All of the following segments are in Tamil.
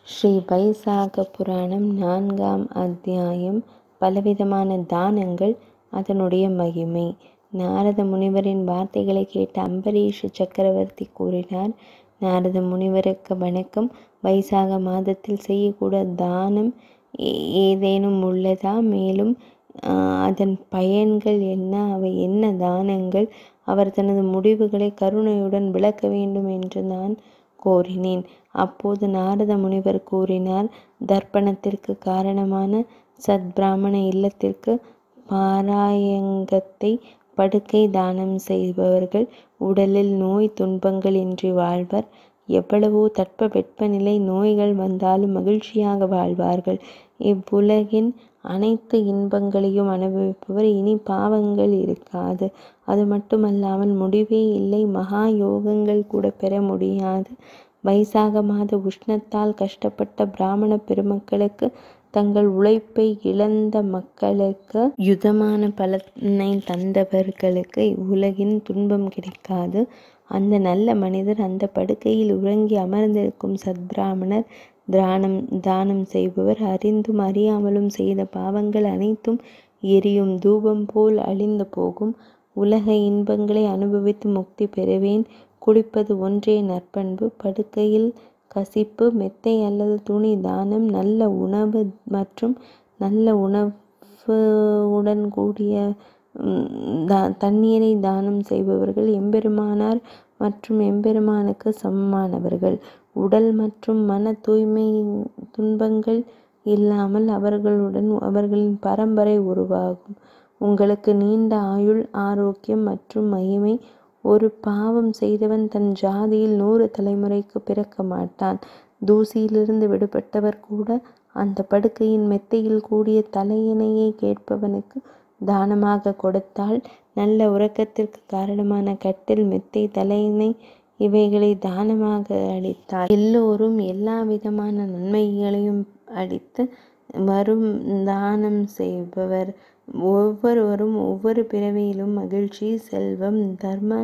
ஸ்ரீ வைசாக புராணம் நான்காம் அத்தியாயம் பலவிதமான தானங்கள் அதனுடைய மகிமை நாரத முனிவரின் வார்த்தைகளை கேட்ட அம்பரீஷ சக்கரவர்த்தி கூறினார் நாரத முனிவருக்கு வணக்கம் வைசாக மாதத்தில் செய்யக்கூட தானம் ஏ- ஏதேனும் உள்ளதா மேலும் ஆஹ், அதன் பயன்கள் என்ன அவை என்ன தானங்கள் அவர் தனது முடிவுகளை கருணையுடன் விளக்க வேண்டும் என்று நான் கோரினேன் அப்போது நாரத முனிவர் கூறினார் தர்ப்பணத்திற்கு காரணமான சத்பிராமண இல்லத்திற்கு பாராயங்கத்தை படுக்கை தானம் செய்பவர்கள் உடலில் நோய் துன்பங்கள் இன்றி வாழ்வர் எவ்வளவோ தட்ப வெப்பநிலை நோய்கள் வந்தாலும் மகிழ்ச்சியாக வாழ்வார்கள் இவ்வுலகின் அனைத்து இன்பங்களையும் அனுபவிப்பவர் இனி பாவங்கள் இருக்காது அது மட்டுமல்லாமல் முடிவே இல்லை மகா யோகங்கள் கூட பெற முடியாது வைசாக மாத உஷ்ணத்தால் கஷ்டப்பட்ட பிராமண பெருமக்களுக்கு தங்கள் உழைப்பை இழந்த மக்களுக்கு யுதமான பலனை தந்தவர்களுக்கு இவ்வுலகின் துன்பம் கிடைக்காது அந்த நல்ல மனிதர் அந்த படுக்கையில் உறங்கி அமர்ந்திருக்கும் சத்பிராமணர் திரானம் தானம் செய்பவர் அறிந்தும் அறியாமலும் செய்த பாவங்கள் அனைத்தும் எரியும் தூபம் போல் அழிந்து போகும் உலக இன்பங்களை அனுபவித்து முக்தி பெறுவேன் குடிப்பது ஒன்றே நற்பண்பு படுக்கையில் கசிப்பு மெத்தை அல்லது துணி தானம் நல்ல உணவு மற்றும் நல்ல உணவுடன் கூடிய ம், தா- தண்ணீரை தானம் செய்பவர்கள் எம்பெருமானார் மற்றும் எம்பெருமானுக்கு சமமானவர்கள் உடல் மற்றும் மன தூய்மை துன்பங்கள் இல்லாமல் அவர்களுடன் அவர்களின் பரம்பரை உருவாகும் உங்களுக்கு நீண்ட ஆயுள் ஆரோக்கியம் மற்றும் மகிமை ஒரு பாவம் செய்தவன் தன் ஜாதியில் நூறு தலைமுறைக்கு பிறக்க மாட்டான் தூசியிலிருந்து விடுபட்டவர் கூட அந்த படுக்கையின் மெத்தையில் கூடிய தலையணையை கேட்பவனுக்கு தானமாக கொடுத்தால் நல்ல உறக்கத்திற்கு காரணமான கட்டில் மெத்தை தலையணை இவைகளை தானமாக அளித்தார் எல்லோரும் எல்லா விதமான நன்மைகளையும் அளித்து வரும் தானம் செய்பவர் ஒவ்வொருவரும் ஒவ்வொரு பிறவியிலும் மகிழ்ச்சி செல்வம் தர்ம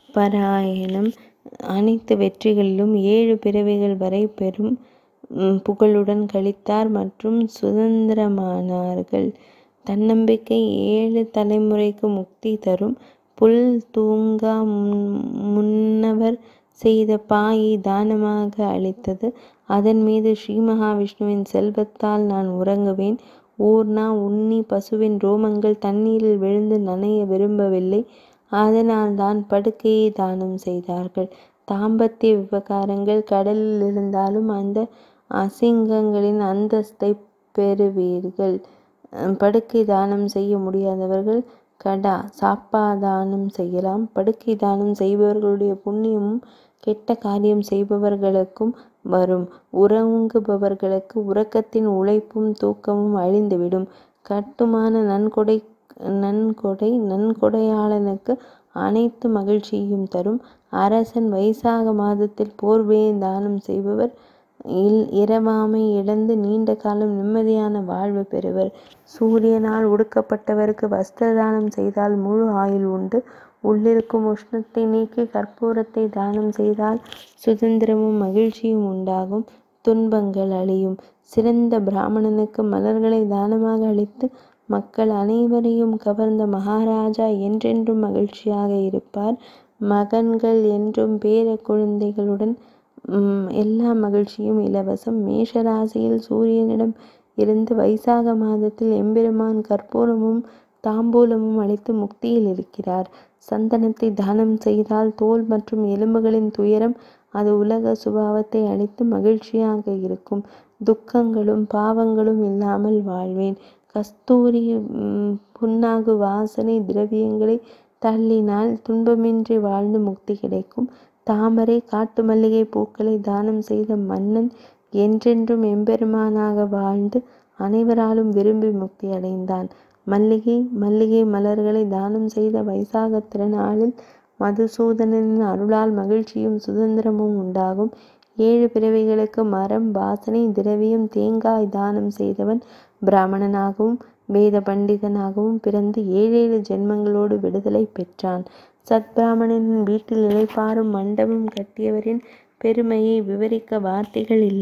பராயணம் அனைத்து வெற்றிகளிலும் ஏழு பிறவிகள் வரை பெரும் ம், புகழுடன் கழித்தார் மற்றும் சுதந்திரமானார்கள் தன்னம்பிக்கை ஏழு தலைமுறைக்கு முக்தி தரும் புல் தூங்கா முன்- முன்னவர் செய்த பாயை தானமாக அளித்தது அதன் மீது ஸ்ரீ மகாவிஷ்ணுவின் செல்வத்தால் நான் உறங்குவேன் ஊர்னா உண்ணி பசுவின் ரோமங்கள் தண்ணீரில் விழுந்து நனைய விரும்பவில்லை அதனால் தான் படுக்கையை தானம் செய்தார்கள் தாம்பத்திய விவகாரங்கள் கடலில் இருந்தாலும் அந்த அசிங்கங்களின் அந்தஸ்தை பெறுவீர்கள் அஹ் படுக்கை தானம் செய்ய முடியாதவர்கள் கடா சாப்பா தானம் செய்யலாம் படுக்கை தானம் செய்பவர்களுடைய புண்ணியமும் கெட்ட காரியம் செய்பவர்களுக்கும் வரும் உறங்குபவர்களுக்கு உறக்கத்தின் உழைப்பும் தூக்கமும் அழிந்துவிடும் கட்டுமான நன்கொடை நன்கொடை நன்கொடையாளனுக்கு அனைத்து மகிழ்ச்சியையும் தரும் அரசன் வைசாக மாதத்தில் போர்வையை தானம் செய்பவர் இல் இரவாமை இழந்து நீண்ட காலம் நிம்மதியான வாழ்வு பெறுவர் சூரியனால் உடுக்கப்பட்டவருக்கு வஸ்திர தானம் செய்தால் முழு ஆயுள் உண்டு உள்ளிருக்கும் உஷ்ணத்தை நீக்கி கற்பூரத்தை தானம் செய்தால் சுதந்திரமும் மகிழ்ச்சியும் உண்டாகும் துன்பங்கள் அழியும் சிறந்த பிராமணனுக்கு மலர்களை தானமாக அளித்து மக்கள் அனைவரையும் கவர்ந்த மகாராஜா என்றென்றும் மகிழ்ச்சியாக இருப்பார் மகன்கள் என்றும் பேர குழந்தைகளுடன் ம், எல்லா மகிழ்ச்சியும் இலவசம் மேஷராசியில் சூரியனிடம் இருந்து வைசாக மாதத்தில் எம்பெருமான் கற்பூரமும் தாம்பூலமும் அளித்து முக்தியில் இருக்கிறார் சந்தனத்தை தானம் செய்தால் தோல் மற்றும் எலும்புகளின் துயரம் அது உலக சுபாவத்தை அளித்து மகிழ்ச்சியாக இருக்கும் துக்கங்களும் பாவங்களும் இல்லாமல் வாழ்வேன் கஸ்தூரி ம், புன்னாகு வாசனை திரவியங்களை தள்ளினால் துன்பமின்றி வாழ்ந்து முக்தி கிடைக்கும் தாமரை காட்டு மல்லிகை பூக்களை தானம் செய்த மன்னன் என்றென்றும் எம்பெருமானாக வாழ்ந்து அனைவராலும் விரும்பி முக்தி அடைந்தான் மல்லிகை மல்லிகை மலர்களை தானம் செய்த வைசாக திருநாளில் மதுசூதனனின் அருளால் மகிழ்ச்சியும் சுதந்திரமும் உண்டாகும் ஏழு பிறவிகளுக்கு மரம் வாசனை திரவியம் தேங்காய் தானம் செய்தவன் பிராமணனாகவும் வேத பண்டிதனாகவும் பிறந்து ஏழேழு ஜென்மங்களோடு விடுதலை பெற்றான் சத்பிராமணனின் வீட்டில் இளைப்பாறும் மண்டபம் கட்டியவரின் பெருமையை விவரிக்க வார்த்தைகள் இல்லை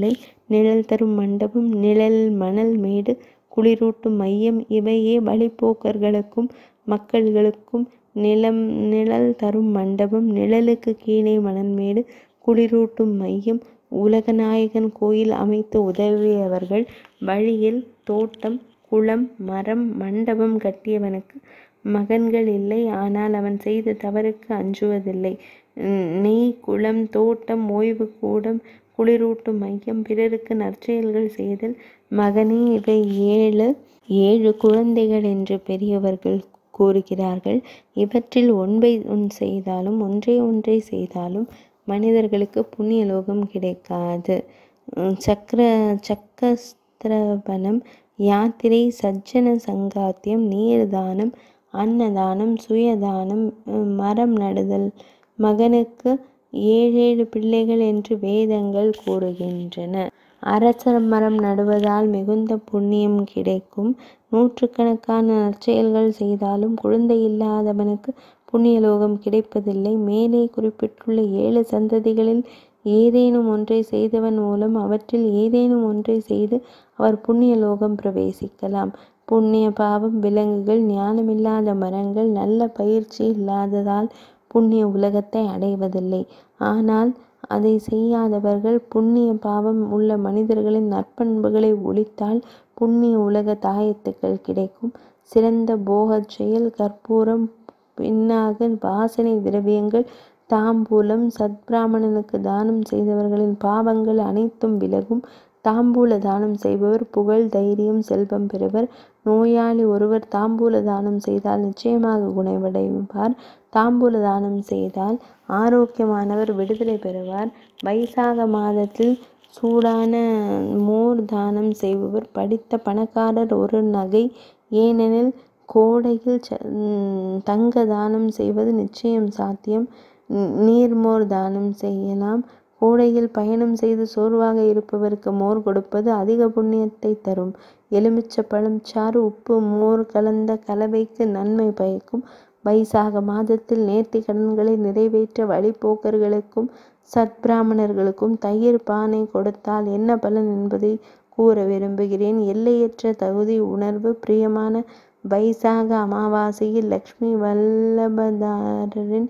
நிழல் தரும் மண்டபம் நிழலில் மணல் மேடு குளிரூட்டும் மையம் இவையே வழிப்போக்கர்களுக்கும் மக்கள்களுக்கும் நிலம் நிழல் தரும் மண்டபம் நிழலுக்கு கீழே மணல்மேடு குளிரூட்டும் மையம் உலகநாயகன் கோயில் அமைத்து உதவியவர்கள் வழியில் தோட்டம் குளம் மரம் மண்டபம் கட்டியவனுக்கு மகன்கள் இல்லை ஆனால் அவன் செய்த தவறுக்கு அஞ்சுவதில்லை நெய் குளம் தோட்டம் ஓய்வு கூடம் குளிரூட்டும் மையம் பிறருக்கு நற்செயல்கள் செய்தல் மகனே இவை ஏழு ஏழு குழந்தைகள் என்று பெரியவர்கள் கூறுகிறார்கள் இவற்றில் ஒன்றை ஒன் செய்தாலும் ஒன்றே ஒன்றை செய்தாலும் மனிதர்களுக்கு புண்ணிய லோகம் கிடைக்காது சக்கர சக்கஸ்திரபணம் யாத்திரை சஜ்ஜன சங்காத்தியம் நீர்தானம் அன்னதானம் சுயதானம் மரம் நடுதல் மகனுக்கு ஏழேழு பிள்ளைகள் என்று வேதங்கள் கூறுகின்றன அரச மரம் நடுவதால் மிகுந்த புண்ணியம் கிடைக்கும் நூற்றுக்கணக்கான நற்செயல்கள் செய்தாலும் குழந்தை இல்லாதவனுக்கு புண்ணிய லோகம் கிடைப்பதில்லை மேலே குறிப்பிட்டுள்ள ஏழு சந்ததிகளில் ஏதேனும் ஒன்றை செய்தவன் மூலம் அவற்றில் ஏதேனும் ஒன்றை செய்து அவர் புண்ணிய லோகம் பிரவேசிக்கலாம் புண்ணிய பாவம் விலங்குகள் ஞானமில்லாத மரங்கள் நல்ல பயிற்சி இல்லாததால் புண்ணிய உலகத்தை அடைவதில்லை ஆனால் அதை செய்யாதவர்கள் புண்ணிய பாவம் உள்ள மனிதர்களின் நற்பண்புகளை ஒழித்தால் புண்ணிய உலக தாயத்துக்கள் கிடைக்கும் சிறந்த போகச் செயல் கற்பூரம் பின்னாக வாசனை திரவியங்கள் தாம்பூலம் சத்பிராமணனுக்கு தானம் செய்தவர்களின் பாவங்கள் அனைத்தும் விலகும் தாம்பூல தானம் செய்பவர் புகழ் தைரியம் செல்வம் பெறுவர் நோயாளி ஒருவர் தாம்பூல தானம் செய்தால் நிச்சயமாக குணமடைவார் தாம்பூல தானம் செய்தால் ஆரோக்கியமானவர் விடுதலை பெறுவார் வைசாக மாதத்தில் சூடான மோர் தானம் செய்பவர் படித்த பணக்காரர் ஒரு நகை ஏனெனில் கோடையில் தங்க தானம் செய்வது நிச்சயம் சாத்தியம் நீர்மோர் தானம் செய்யலாம் கோடையில் பயணம் செய்து சோர்வாக இருப்பவருக்கு மோர் கொடுப்பது அதிக புண்ணியத்தை தரும் எலுமிச்சை பழம் சாறு உப்பு மோர் கலந்த கலவைக்கு நன்மை பயக்கும் வைசாக மாதத்தில் நேர்த்தி கடன்களை நிறைவேற்ற வழிபோக்கர்களுக்கும் சத்பிராமணர்களுக்கும் தயிர் பானை கொடுத்தால் என்ன பலன் என்பதை கூற விரும்புகிறேன் எல்லையற்ற தகுதி உணர்வு பிரியமான வைசாக அமாவாசையில் லக்ஷ்மி வல்லபதாரரின்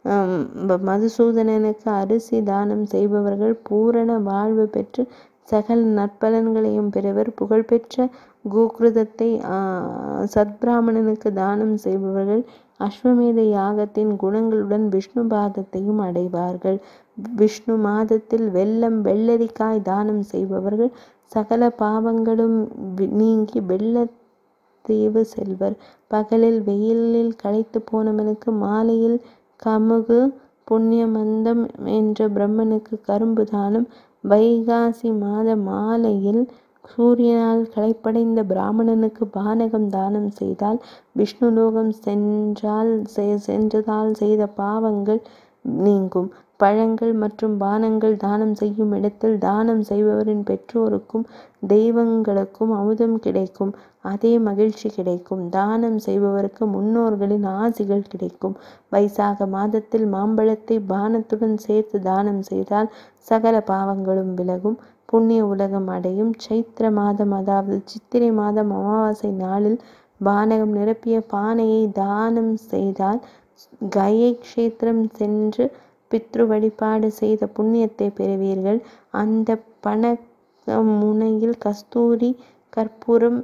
மதுசூதனனுக்கு அரிசி தானம் செய்பவர்கள் பூரண வாழ்வு பெற்று சகல நற்பலன்களையும் பெறுவர் புகழ்பெற்ற கோக்ருதத்தை சத்பிராமணனுக்கு தானம் செய்பவர்கள் அஸ்வமேத யாகத்தின் குணங்களுடன் விஷ்ணு பாதத்தையும் அடைவார்கள் விஷ்ணு மாதத்தில் வெள்ளம் வெள்ளரிக்காய் தானம் செய்பவர்கள் சகல பாவங்களும் நீங்கி வெள்ளத்தீவு செல்வர் பகலில் வெயிலில் களைத்து போனவனுக்கு மாலையில் கமுகு புண்ணியமந்தம் என்ற பிரம்மனுக்கு கரும்பு தானம் வைகாசி மாத மாலையில் சூரியனால் களைப்படைந்த பிராமணனுக்கு பானகம் தானம் செய்தால் விஷ்ணுலோகம் சென்றால் சென்றதால் செய்த பாவங்கள் நீங்கும் பழங்கள் மற்றும் பானங்கள் தானம் செய்யும் இடத்தில் தானம் செய்பவரின் பெற்றோருக்கும் தெய்வங்களுக்கும் அமுதம் கிடைக்கும் அதே மகிழ்ச்சி கிடைக்கும் தானம் செய்பவருக்கு முன்னோர்களின் ஆசிகள் கிடைக்கும் வைசாக மாதத்தில் மாம்பழத்தை பானத்துடன் சேர்த்து தானம் செய்தால் சகல பாவங்களும் விலகும் புண்ணிய உலகம் அடையும் சைத்திர மாதம் அதாவது சித்திரை மாதம் அமாவாசை நாளில் பானகம் நிரப்பிய பானையை தானம் செய்தால் கயை க்ஷேத்திரம் சென்று பித்ரு வழிபாடு செய்த புண்ணியத்தை பெறுவீர்கள் அந்த பண முனையில் கஸ்தூரி கற்பூரம்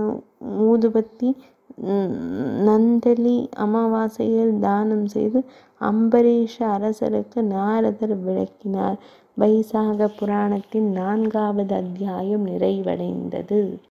ஊதுபத்தி நந்தலி அமாவாசையில் தானம் செய்து அம்பரீஷ அரசருக்கு நாரதர் விளக்கினார் வைசாக புராணத்தின் நான்காவது அத்தியாயம் நிறைவடைந்தது